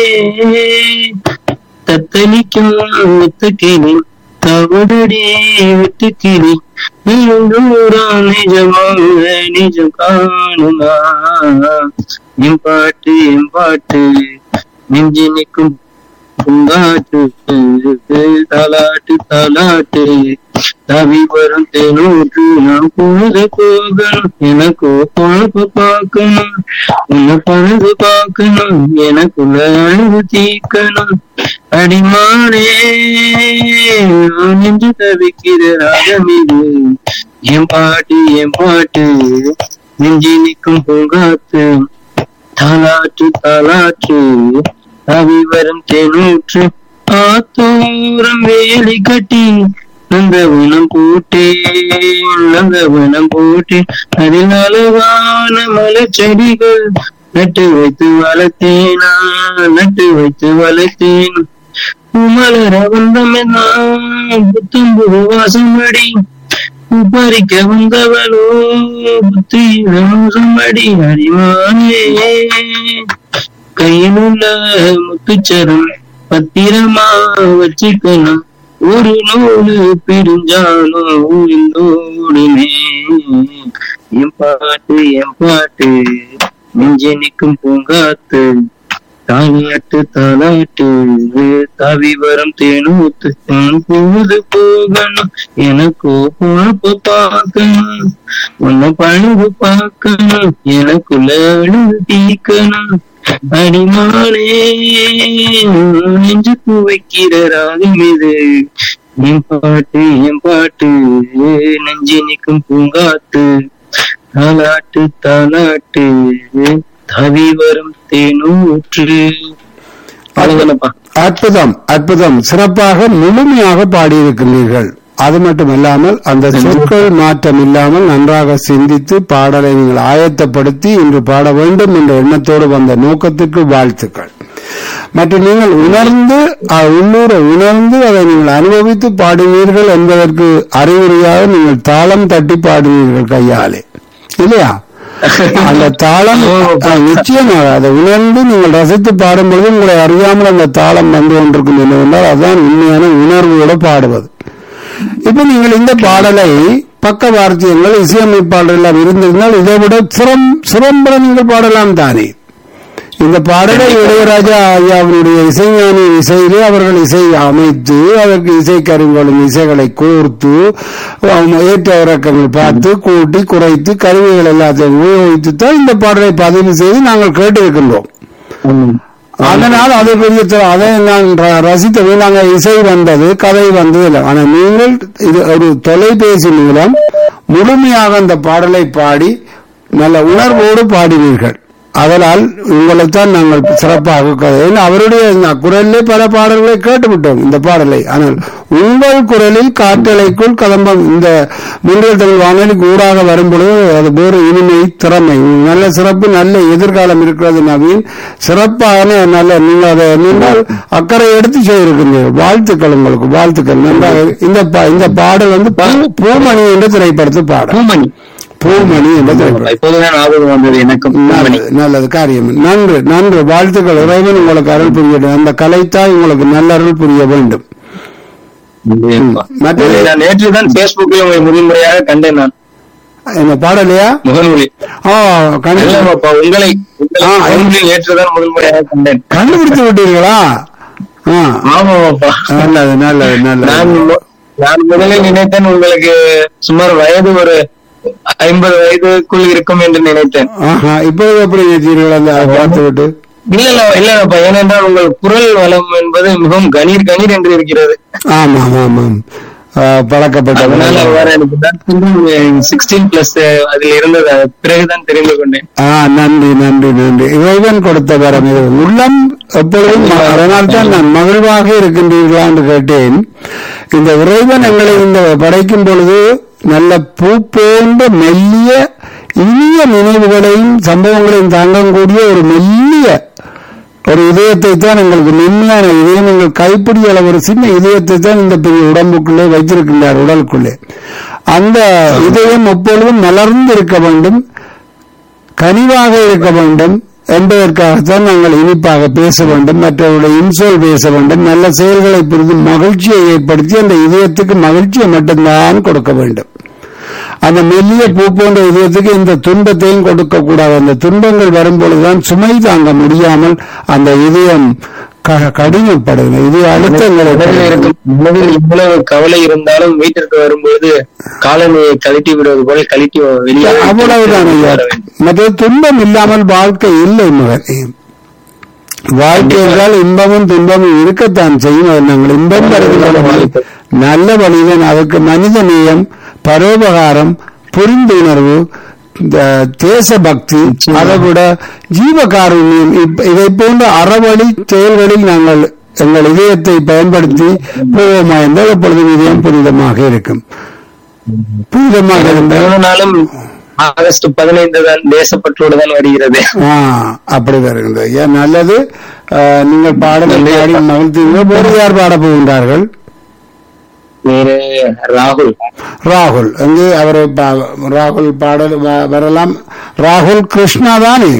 தத்தளிக்கும் முத்த கிளி தவடடி விட்டு கிளி நீண்டூரம் நிஜமாக நிஜம் காணுமா என் பாட்டு என் பாட்டு நெஞ்சு நிற்கும் பூங்காற்று தாலாட்டு தாலாட்டு தவி வரும் தேனூற்று நான் பொழுது போகணும் எனக்கு பொழப்பு பார்க்கணும் உன்னை பழுது பார்க்கணும் எனக்குள்ள அழுது தீக்கணும் அடிமானே நான் நெஞ்சு தவிக்கிற ராகம் இது என் பாட்டு என் பாட்டு நெஞ்சி நிற்கும் பூங்காத்து தாலாற்று தாலாற்று அவி வரும் தேனூற்று ஆத்தோரம் வேலி கட்டி நந்தவனம் போட்டேன் நந்தவனம் போட்டேன் அதில் அழகான மலர் செடிகள் நட்டு வைத்து வளர்த்தேனா நட்டு வைத்து வளர்த்தேன் மலர வந்தமெல்லாம் புத்தம் புது வாசமடி பறிக்க வந்தவளோ புத்தியில மோசமடி அறிவானே கையில் உள்ள முத்துச்சரம் பத்திரமா வச்சுக்கணும் ஒரு நூலு பிரிஞ்சாலும் உயிர்ந்தோடுமே என் பாட்டு என் பாட்டு நெஞ்சு நிற்கும் பூங்காத்து தாலாட்டு தாலாட்டு தாவி வரும் தேனூத்து நான் போது போகணும் எனக்கோ பொழப்பு பார்க்கணும் உன்னை பழுது பார்க்கணும் எனக்குள்ள அழுது தீக்கணும் அடிமானே நெஞ்சுக்கு வைக்கிற ராகம் இது என் பாட்டு என் பாட்டு நெஞ்சு நிற்கும் பூங்காத்து தாலாட்டு தாலாட்டு தவி வரும் தேனூற்று அழகனப்பா அற்புதம் அற்புதம் சிறப்பாக முழுமையாக பாடியிருக்கிறீர்கள் அது மட்டுமல்லாமல் அந்த சொற்கள் மாற்றம் இல்லாமல் நன்றாக சிந்தித்து பாடலை நீங்கள் ஆயத்தப்படுத்தி இன்று பாட வேண்டும் என்ற எண்ணத்தோடு வந்த நோக்கத்திற்கு வாழ்த்துக்கள் மற்றும் நீங்கள் உணர்ந்து அஹ், உள்ளூரை உணர்ந்து அதை நீங்கள் அனுபவித்து பாடினீர்கள் என்பதற்கு அறிகுறியாக நீங்கள் தாளம் தட்டி பாடினீர்கள் கையாலே இல்லையா அந்த தாளம் அஹ், நிச்சயமாக அதை உணர்ந்து நீங்கள் ரசித்து பாடும்பொழுது உங்களை அறியாமல் அந்த தாளம் வந்து கொண்டிருக்கும் என்னவென்றால் அதுதான் உண்மையான உணர்வோடு பாடுவது இப்ப நீங்கள் இந்த பாடலை பக்க வார்த்தியங்கள் இசையமைப்பாளர் எல்லாம் இருந்திருந்தால் இதை விட சிரம் சிறம்பட நீங்கள் பாடலாம் தானே இந்த பாடலை இளையராஜா ஐயாவினுடைய இசைஞானி இசையிலே அவர்கள் இசை அமைத்து அதற்கு இசை கருவிகளும் இசைகளை கோர்த்து அவங்க ஏற்ற இறக்கங்கள் பார்த்து கூட்டி குறைத்து கருவிகள் எல்லாத்தையும் உபயோகித்து தான் இந்த பாடலை பதிவு செய்து நாங்கள் கேட்டிருக்கின்றோம் அதனால் அது பெரிய த- அதை நான் ர- ரசித்தது நாங்கள் இசை வந்தது கதை வந்தது இல்லை ஆனால் நீங்கள் இது ஒரு தொலைபேசி மூலம் முழுமையாக அந்த பாடலை பாடி நல்ல உணர்வோடு பாடினீர்கள் அதனால் உங்களைத்தான் நாங்கள் சிறப்பாக க- ஏன்னா அவருடைய இந்த குரலிலே பல பாடல்களை கேட்டுவிட்டோம் இந்த பாடலை ஆனால் உங்கள் குரலில் காற்றலைக்குள் கதம்பம் இந்த முன்னில் தமிழ் வானொலிக்கு ஊடாக வரும்பொழுது அது வேறு இனிமை திறமை நல்ல சிறப்பு நல்ல எதிர்காலம் இருக்கிறது நவீன் சிறப்பான நல்ல நீங்கள் அதை நீங்கள் அக்கறை எடுத்து செய்திருக்கிறீர்கள் வாழ்த்துக்கள் உங்களுக்கு வாழ்த்துக்கள் நன்றாக இந்த பா- இந்த பாடல் வந்து பூ- பூமணி என்ற திரைப்படத்து பாடல் பூமணி பூமணி என்ற திரைப்படம் இப்போதுதான் ஞாபகம் வந்தது எனக்கும் பூமணி நல்லது நல்லது காரியம் நன்று நன்று வாழ்த்துக்கள் இறைவன் உங்களுக்கு அருள் புரியட்டும் அந்த கலைத்தாய் உங்களுக்கு நல்ல அருள் புரிய வேண்டும் மற்றது நான் நேற்று தான் பேஸ்புக்ல உங்களை முதன்முறையாக கண்டேன் நான் என்ன பாடலையா முகநூலில் ஆ கண்டு இல்லப்பா உங்களை உங்களை ஆ, முகநூலில் நேற்று தான் முதன்முறையாக கண்டேன் கண்டுபிடித்து விட்டீர்களா ஆ ஆமாப்பா நல்லது நல்லது நான் நல்லது மு- நான் முதலில் நினைத்தேன் உங்களுக்கு சுமார் வயது ஒரு ஐம்பது வயதுக்குள் இருக்கும் என்று நினைத்தேன் ஆஹா இப்போது எப்படி நிறுத்தீர்கள் அந்த பார்த்து விட்டு இல்ல இல்ல இல்லப்பா ஏனென்றால் உங்கள் குரல் வளம் என்பது மிகவும் கணீர் கணீர் என்று இருக்கிறது ஆமாம் ஆமாம் ஆ, பழக்கப்பட்ட அதனால வேற எனக்கு சிக்ஸ்டீன் பிளஸ் அதில் இருந்தது அது பிறகுதான் தெரிந்து கொண்டேன் ஆ நன்றி நன்றி நன்றி இறைவன் கொடுத்த வரம் இது உள்ளம் எப்பொழுதும் ம- அதனால்தான் நான் மகிழ்வாக இருக்கின்றீர்களா என்று கேட்டேன் இந்த இறைவன் எங்களை இந்த படைக்கும் பொழுது நல்ல பூ போன்ற மெல்லிய இனிய நினைவுகளையும் சம்பவங்களையும் தாங்கக்கூடிய ஒரு மெல்லிய ஒரு இதயத்தை தான் எங்களுக்கு மென்மையான இதயம் எங்கள் கைப்பிடி அளவு ஒரு சின்ன இதயத்தை தான் இந்த பெரிய உடம்புக்குள்ளே வைத்திருக்கின்றார் உடலுக்குள்ளே அந்த இதயம் எப்பொழுதும் மலர்ந்து இருக்க வேண்டும் கனிவாக இருக்க வேண்டும் என்பதற்காகத்தான் நாங்கள் இனிப்பாக பேச வேண்டும் மற்றவருடைய இன்சொல் பேச வேண்டும் நல்ல செயல்களை புரிந்து மகிழ்ச்சியை ஏற்படுத்தி அந்த இதயத்துக்கு மகிழ்ச்சியை மட்டும்தான் கொடுக்க வேண்டும் அந்த மெல்லிய பூ போன்ற இதயத்துக்கு இந்த துன்பத்தையும் கொடுக்க கூடாது அந்த துன்பங்கள் வரும்பொழுதுதான் சுமை தாங்க முடியாமல் அந்த இதயம் க- கடினப்படுகிறது இதய அழுத்தங்களை மனதில் இருக்கும் மனதில் இவ்வளவு கவலை இருந்தாலும் வீட்டிற்கு வரும்போது காலனியை கழட்டி விடுவது போல கழட்டி வெளியே அவ்வளவுதான் ஐயா வர வேண்டும். மற்ற துன்பம் இல்லாமல் வாழ்க்கை இல்லை மகனே வாழ்க்கை என்றால் இன்பமும் துன்பமும் இருக்கத்தான் செய்யும் அது நாங்கள் இன்பம் வருகின்ற வழி நல்ல வழிதான் அதற்கு மனித நேயம் பரோபகாரம் புரிந்துணர்வு இந்த தேசபக்தி அதை விட ஜீவகாருண்யம் இப்ப- இதை போன்ற அறவழி செயல்களில் நாங்கள் எங்கள் இதயத்தை பயன்படுத்தி போவோமா என்றால் எப்பொழுதும் இதயம் புனிதமாக இருக்கும் புனிதமாக இருந்தால் மூணு நாளும் ஆகஸ்ட் பதினைந்து தான் தேசப்பற்றோடு தான் வருகிறது ஆ, அப்படி வருகின்றது ஏன் நல்லது ஆ, நீங்கள் பாடலை பாடி மகிழ்த்தீர்கள் வேறு யார் பாட போகின்றார்கள் வேறு ராகுல் ராகுல் அங்கே அவரை பா- ராகுல் பாடல் வ- வரலாம் ராகுல் கிருஷ்ணா தானே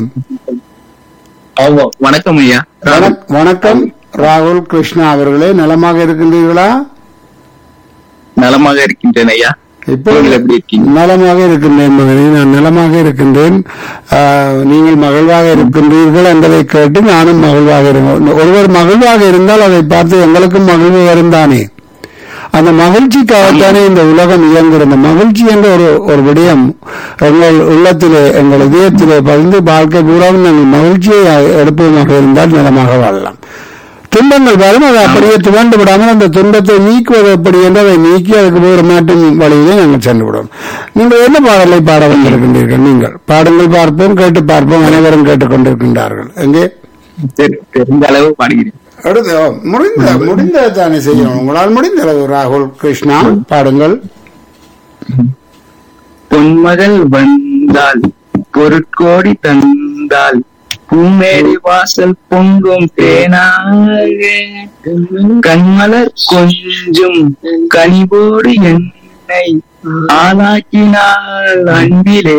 ஆமா வணக்கம் ஐயா வணக்- வணக்கம் ராகுல் கிருஷ்ணா அவர்களே நலமாக இருக்கின்றீர்களா நலமாக இருக்கின்றேன் ஐயா இப்போ நீங்கள் எப்படி இருக்கீங்க? நலமாக இருக்கின்றேன் மகனே நான் நலமாக இருக்கின்றேன் ஆ, நீங்கள் மகிழ்வாக இருக்கின்றீர்கள் என்பதை கேட்டு நானும் மகிழ்வாக இருந்தேன் ஒருவர் மகிழ்வாக இருந்தால் அதை பார்த்து எங்களுக்கும் மகிழ்வு வரும் தானே அந்த மகிழ்ச்சிக்காகத்தானே இந்த உலகம் இயங்குகிறது அந்த மகிழ்ச்சி என்ற ஒரு ஒரு விடயம் எங்கள் உள்ளத்திலே எங்கள் இதயத்திலே பதிந்து வாழ்க்கை பூராவும் நாங்கள் மகிழ்ச்சியை எடுப்பதாக இருந்தால் நலமாக வாழலாம் துன்பங்கள் வரும் அதை அப்படியே துவண்டு விடாமல் அந்த துன்பத்தை நீக்குவது எப்படி என்று அதை நீக்கி அதுக்கு ஒரு மாற்றும் வழியிலே நாங்கள் சென்று விடுவோம் நீங்கள் என்ன பாடலை பாட வந்திருக்கின்றீர்கள் நீங்கள் பாடுங்கள் பார்ப்போம் கேட்டு பார்ப்போம் அனைவரும் கேட்டுக்கொண்டிருக்கின்றார்கள் எங்கே தெரி- தெரிந்த அளவு பாடுகிறேன் அடுத்து ஓ, முடிந்த முடிந்த தானே செய்யணும் உங்களால் முடிந்தது ராகுல் கிருஷ்ணா பாடுங்கள் பொன்மகள் வந்தால் பொருட்கோடி தந்தால் பூமேடி வாசல் பொங்கும் தேனாக கண்மலர் கொஞ்சும் கனிவோடு என்னை ஆளாக்கினாள் அன்பிலே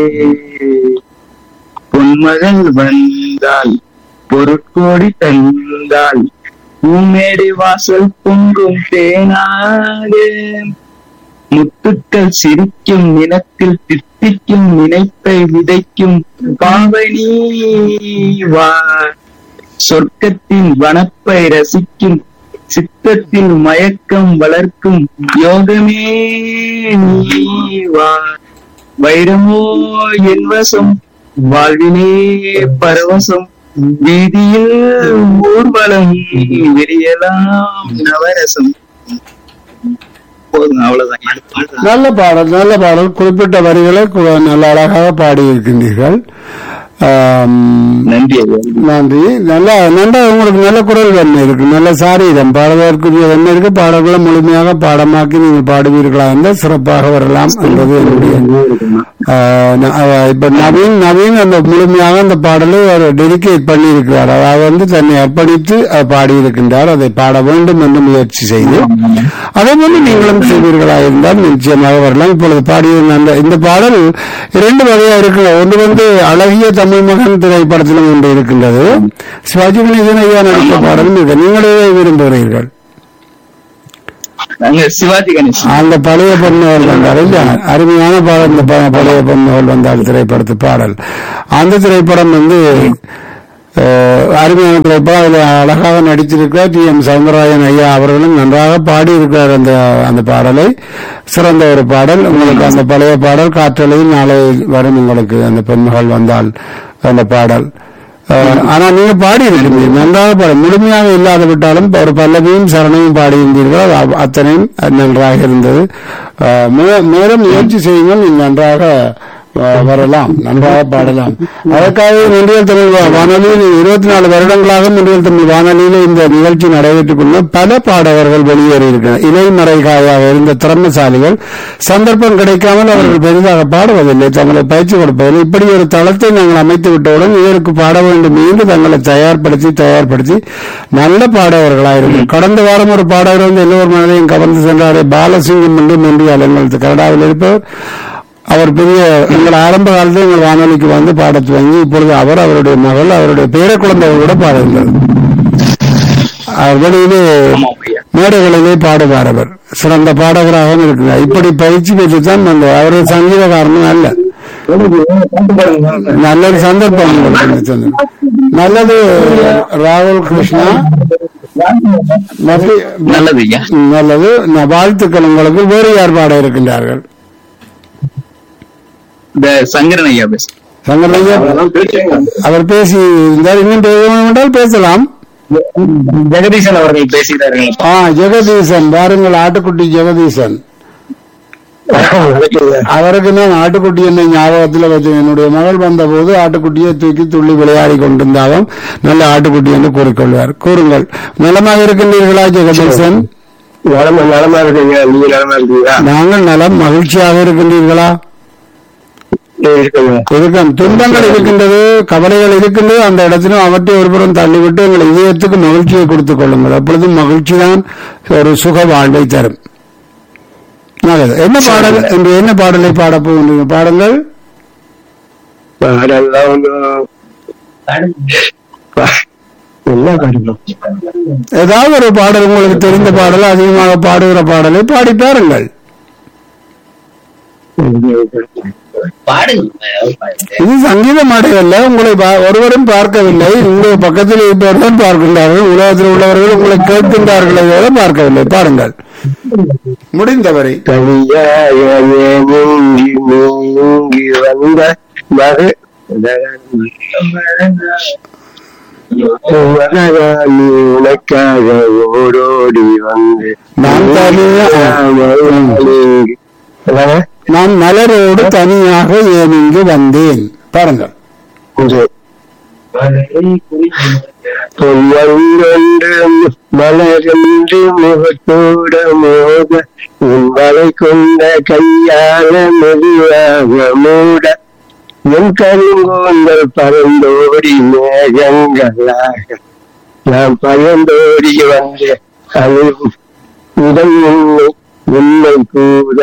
பொன்மகள் வந்தால் பொருட்கோடி தந்தால் பூமேடி வாசல் பொங்கும் தேனாக முத்துக்கள் சிரிக்கும் நிலத்தில் தித்திக்கும் நினைப்பை விதைக்கும் பாவனி வா சொர்க்கத்தின் வனப்பை ரசிக்கும் சித்தத்தில் மயக்கம் வளர்க்கும் யோகமே நீ வா வைரமோ என் வசம் வாழ்விலே பரவசம் வீதியில் ஊர்வலம் விரியலாம் நவரசம் போதும் அவ்வளவுதான் நல்ல பாடல் நல்ல பாடல் குறிப்பிட்ட வரிகளை கு- நல்ல அழகாக பாடியிருக்கின்றீர்கள் ஆம், நன்றி ஐயா நன்றி நல்லா நல்ல உங்களுக்கு நல்ல குரல் வன்மை இருக்கு நல்ல சாரீரம் பாடுவதற்குரிய வன்மை இருக்கு பாடல்களை முழுமையாக பாடமாக்கி நீங்கள் பாடுவீர்களா என்றால் சிறப்பாக வரலாம் என்பது என்னுடைய ஆஹ், ந- ஆஹ், இப்ப நவீன் நவீன் அந்த முழுமையாக அந்த பாடலை அவர் டெடிகேட் பண்ணியிருக்கிறார் அதாவது வந்து தன்னை அர்ப்பணித்து அவர் பாடியிருக்கின்றார் அதை பாட வேண்டும் என்று முயற்சி செய்து அதே போல நீங்களும் செய்வீர்களா இருந்தால் நிச்சயமாக வரலாம் இப்பொழுது பாடிய அந்த இந்த பாடல் இரண்டு வகையா இருக்கு ஒன்று வந்து அழகிய தமிழ் மகன் திரைப்படத்திலும் ஒன்று இருக்கின்றது சிவாஜி கணேசன் ஐயா நடித்த பாடலும் இருக்கு நீங்களே விரும்புகிறீர்கள் நாங்க சிவாஜி கணேசன் அந்த பழைய பொண்ணு வந்தார் இல்லையா அருமையான பாடல் இந்த ப- பழைய பொண்ணு வந்தார் திரைப்படத்து பாடல் அந்த திரைப்படம் வந்து அஹ், அருமையான திரைப்படம் அதில் அழகாக நடித்திருக்கிறார் டி எம் சவுந்தரராஜன் ஐயா அவர்களும் நன்றாக பாடியிருக்கிறார் அந்த அந்த பாடலை சிறந்த ஒரு பாடல் உங்களுக்கு அந்த பழைய பாடல் காற்றலையும் நாளை வரும் உங்களுக்கு அந்த பெண்மகள் வந்தால் அந்த பாடல் அஹ், ஆனா நீங்க பாடி இருக்கீங்க நன்றாக பாட முழுமையாக இல்லாத விட்டாலும் ஒரு பல்லவியும் சரணையும் பாடியிருந்தீர்கள் அது அ- அத்தனையும் நன்றாக இருந்தது அஹ், மே- மேலும் முயற்சி செய்யுங்கள் நீங்கள் நன்றாக வ- வரலாம் நன்றாக பாடலாம் அதற்காக முன்றியல் தமிழ் வா- வானொலியில் இருபத்தி நாலு வருடங்களாக முன்றியல் தமிழ் வானொலியில் இந்த நிகழ்ச்சி நடைபெற்றுக் கொண்டு பல பாடகர்கள் வெளியேறி இருக்கிறார் இலைமறைகாயாக இருந்த திறமசாலிகள் சந்தர்ப்பம் கிடைக்காமல் அவர்கள் பெரிதாக பாடுவதில்லை தங்களை பயிற்சி கொடுப்பதில்லை இப்படி ஒரு தளத்தை நாங்கள் அமைத்து விட்டவுடன் இதற்கு பாட வேண்டும் என்று தங்களை தயார்படுத்தி தயார்படுத்தி நல்ல பாடகர்களாக இருக்கும் கடந்த வாரம் ஒரு பாடகர் வந்து எல்லோர் மனதையும் கவர்ந்து சென்றாரே பாலசிங்கம் என்று முன்றியால் எங்கள் கனடாவில் இருப்பவர் அவர் பெரிய எங்கள் ஆரம்ப காலத்தில் எங்கள் வானொலிக்கு வந்து பாடத் துவங்கி இப்பொழுது அவர் அவருடைய மகள் அவருடைய பேர குழந்தைகளோட பாடுகிறார் அவர் வெளியிலே மேடைகளிலே பாடுவார் அவர் சிறந்த பாடகராகவும் இருக்கிறார் இப்படி பயிற்சி பெற்றுத்தான் அந்த அவர் ஒரு சங்கீதக்காரனும் அல்ல நல்ல ஒரு சந்தர்ப்பம் உங்களுக்கு கிடைச்சது. நல்லது ராகுல் கிருஷ்ணா நன்றி. நல்லது ஐயா நல்லது நான் வாழ்த்துக்கள் உங்களுக்கு வேறு யார் பாட இருக்கின்றார்கள் இந்த சங்கரன் ஐயா பேச சங்கரையா அவர் பேசி இருந்தார் இன்னும் பேச வேண்டும் என்றால் பேசலாம் ஜெகதீசன் அவர்கள் பேசுகிறார்கள் ஆ ஜெகதீசன் பாருங்கள் ஆட்டுக்குட்டி ஜெகதீசன் அவருக்கு நான் ஆட்டுக்குட்டி என்ன ஞாபகத்தில் வச்சேன் என்னுடைய மகள் வந்தபோது ஆட்டுக்குட்டியை தூக்கி துள்ளி விளையாடி கொண்டிருந்தாலும் நல்ல ஆட்டுக்குட்டி என்று கூறிக்கொள்வார் கூறுங்கள் நலமாக இருக்கின்றீர்களா ஜெகதீசன் நலமா நலமா இருக்கீங்க நீங்க நலமா இருக்கீங்களா நாங்கள் நலம் மகிழ்ச்சியாக இருக்கின்றீர்களா இருக்குங்க இருக்கும் துன்பங்கள் இருக்கின்றது கவலைகள் இருக்கின்றது அந்த இடத்திலும் அவற்றை ஒருபுறம் தள்ளிவிட்டு எங்கள் இதயத்துக்கு மகிழ்ச்சியை கொடுத்துக் கொள்ளுங்கள் அப்பொழுதும் மகிழ்ச்சி தான் ஒரு சுக வாழ்வை தரும் நல்லது என்ன பாடல் என்று என்ன பாடலை பாடப் போகின்றீங்க பாடுங்கள் பாடெல்லாம் ஒன்றும் என்ன பாடணும் ஏதாவது ஒரு பாடல் உங்களுக்கு தெரிந்த பாடல் அதிகமாக பாடுகிற பாடலை பாடி பாருங்கள் இது சங்கீத மாடையல்ல உங்களை பா- ஒருவரும் பார்க்கவில்லை உங்கள் பக்கத்தில் இருப்பவர்கள் பார்க்கின்றார்கள் உலகத்தில் உள்ளவர்கள் உங்களை கேட்கின்றார்களே தவிர பார்க்கவில்லை பாருங்கள் முடிந்தவரை தனியாக நீங்கி நீங்கி வந்த மக மகராணி உனக்காக ஓடோடி வந்து நான் தனியா- நீங்கி- என்னங்க? நான் மலரோடு தனியாக ஏன் இங்கு வந்தேன் பாருங்கள் கொஞ்சம் பொன்வங்கொண்டு மலரென்று முகத்தோட மோத உன் வலை கொண்ட கையால மெதுவாக மூட என் கருங்கோந்தல் பறந்தோடி மேகங்களாக நான் பயந்தோடி வந்த அழுகும் உடல் உண்மை உண்மை கூட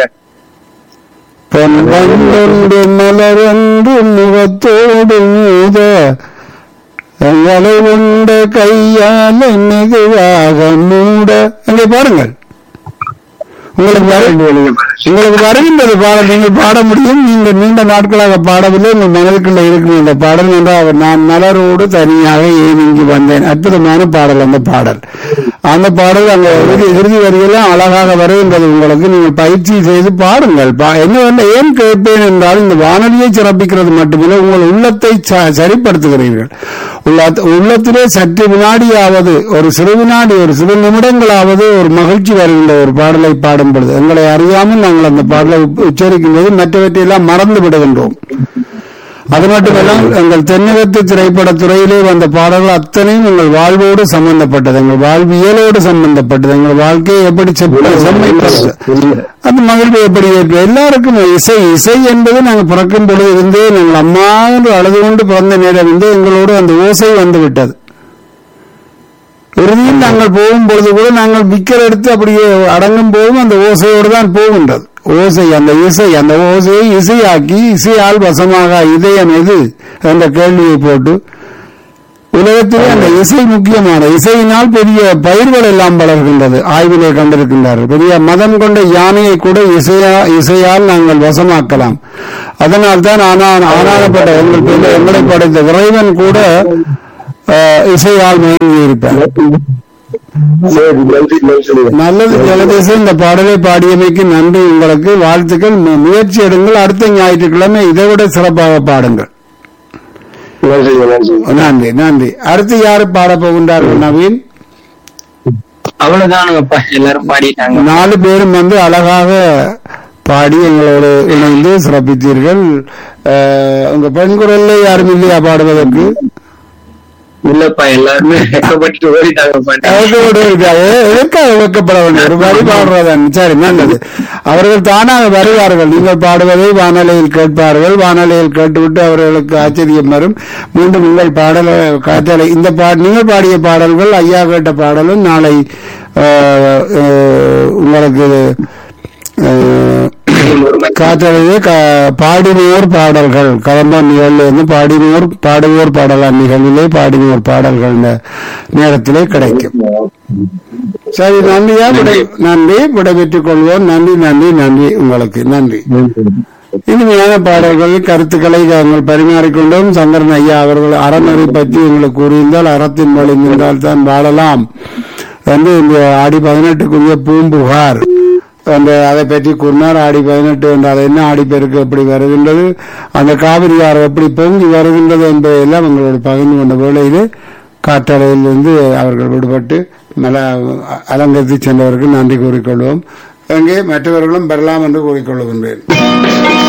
பொன் வந்தொன்று மலரொன்று முகத்தோடு மூத எங்களை உண்ட கையால மெதுவாக மூட அங்கே பாருங்கள் உங்களுக்கு வரு- உங்களுக்கு வருகின்றது பாடல் நீங்கள் பாட முடியும் நீங்கள் நீண்ட நாட்களாக பாடவில்லை உங்கள் மனதுக்குள்ள இருக்கும் இந்த பாடல் என்றால் அவர் நான் மலரோடு தனியாக ஏன் இங்கு வந்தேன் அற்புதமான பாடல் அந்த பாடல் அந்த பாடல் அங்க இறுதி இறுதி வரியெல்லாம் அழகாக வருகின்றது உங்களுக்கு நீங்கள் பயிற்சி செய்து பாடுங்கள் பா- என்னவென்ன ஏன் கேட்பேன் என்றால் இந்த வானொலியை சிறப்பிக்கிறது மட்டுமில்லை உங்கள் உள்ளத்தை ச- சரிப்படுத்துகிறீர்கள் உள்ள- உள்ளத்திலே சற்று வினாடியாவது ஒரு சிறு வினாடி ஒரு சிறு நிமிடங்களாவது ஒரு மகிழ்ச்சி வருகின்ற ஒரு பாடலை பாடும் பொழுது எங்களை அறியாமல் நாங்கள் அந்த பாடலை உப்- உச்சரிக்கும் போது மற்றவற்றையெல்லாம் மறந்து விடுகின்றோம் அது மட்டுமல்லாம் எங்கள் தென்னகத்து திரைப்பட துறையிலே வந்த பாடல்கள் அத்தனையும் எங்கள் வாழ்வோடு சம்பந்தப்பட்டது எங்கள் வாழ்வியலோடு சம்பந்தப்பட்டது எங்கள் வாழ்க்கையை எப்படி செப்ப- செம்மைப்படுத்து அந்த மகிழ்வு எப்படி ஏற்பு எல்லாருக்கும் இசை இசை என்பது நாங்கள் பிறக்கும் பொழுது இருந்தே நாங்கள் அம்மா என்று அழுது கொண்டு பிறந்த நேரம் இருந்து எங்களோடு அந்த ஓசை வந்து விட்டது இறுதியில் நாங்கள் போகும் பொழுது கூட நாங்கள் விக்கல் எடுத்து அப்படியே அடங்கும் போதும் அந்த ஓசையோடு தான் போகின்றது ஓசை அந்த இசை அந்த ஓசையை இசையாக்கி இசையால் வசமாக இதயம் எது என்ற கேள்வியை போட்டு உலகத்திலே அந்த இசை முக்கியமான இசையினால் பெரிய பயிர்கள் எல்லாம் வளர்கின்றது ஆய்விலே கண்டிருக்கின்றார்கள் பெரிய மதம் கொண்ட யானையை கூட இசையா இசையால் நாங்கள் வசமாக்கலாம் அதனால் தான் ஆனால் ஆனாகப்பட்ட எங்கள் பிள்ளை எங்களை படைத்த இறைவன் கூட அஹ், இசையால் மயங்கி இருப்பார் சரி நன்றி நன்றி நல்லது ஜெகதீசன் இந்த பாடலை பாடியமைக்கு நன்றி உங்களுக்கு வாழ்த்துக்கள் மு- முயற்சி எடுங்கள் அடுத்த ஞாயிற்றுக்கிழமை இதை விட சிறப்பாக பாடுங்கள் நன்றி நன்றி நன்றி நன்றி அடுத்து யாரு பாடப் போகின்றார்கள் நவீன் அவ்வளவுதானுங்கப்பா எல்லாரும் பாடிட்டாங்க நாலு பேரும் வந்து அழகாக பாடி எங்களோடு இணைந்து சிறப்பித்தீர்கள் அஹ், உங்க பெண் குரல்ல யாரும் இல்லையா பாடுவதற்கு இல்லப்பா எல்லாருமே வெக்கப்பட்டு ஓடிட்டாங்க பாட்டு அவர்களோடு இருக்காது எதற்காக வைக்கப்பட வேண்டும் ஒரு வரி பாடுறதன் சரி நல்லது அவர்கள் தானாக வருவார்கள் நீங்கள் பாடுவதை வானொலியில் கேட்பார்கள் வானொலியில் கேட்டுவிட்டு அவர்களுக்கு ஆச்சரியம் வரும் மீண்டும் உங்கள் பாடல காற்றலை இந்த பா நீங்கள் பாடிய பாடல்கள் ஐயா கேட்ட பாடலும் நாளை அஹ், அஹ், உங்களுக்கு அஹ், காற்றலையே கா- பாடினோர் பாடல்கள் கலம்பன் நிகழ்வு வந்து பாடினோர் பாடுவோர் பாடலாம் நிகழ்விலே பாடினோர் பாடல்கள் இந்த நேரத்திலே கிடைக்கும் சரி நன்றியா விடை நன்றி விடைபெற்றுக் கொள்வோம் நன்றி நன்றி நன்றி உங்களுக்கு நன்றி இனிமையான பாடல்கள் கருத்துக்களை நாங்கள் பரிமாறிக்கொண்டோம் சங்கரன் ஐயா அவர்கள் அறநெறி பற்றி எங்களுக்கு கூறியிருந்தால் அறத்தின் வழி நின்றால் தான் வாழலாம் வந்து இந்த ஆடி பதினெட்டுக்குரிய பூம்புகார் அந்த அதை பற்றி கூறினார் ஆடி பதினெட்டு என்ற அது என்ன ஆடிப்பெருக்கு எப்படி வருகின்றது அந்த காவிரி ஆறு எப்படி பொங்கி வருகின்றது என்பதையெல்லாம் எங்களோடு பகிர்ந்து கொண்ட வேளையிலே காற்றலையிலிருந்து அவர்கள் விடுபட்டு மல அலங்கரித்து சென்றவருக்கு நன்றி கூறிக்கொள்வோம் அங்கே மற்றவர்களும் பெறலாம் என்று கூறிக்கொள்கின்றேன்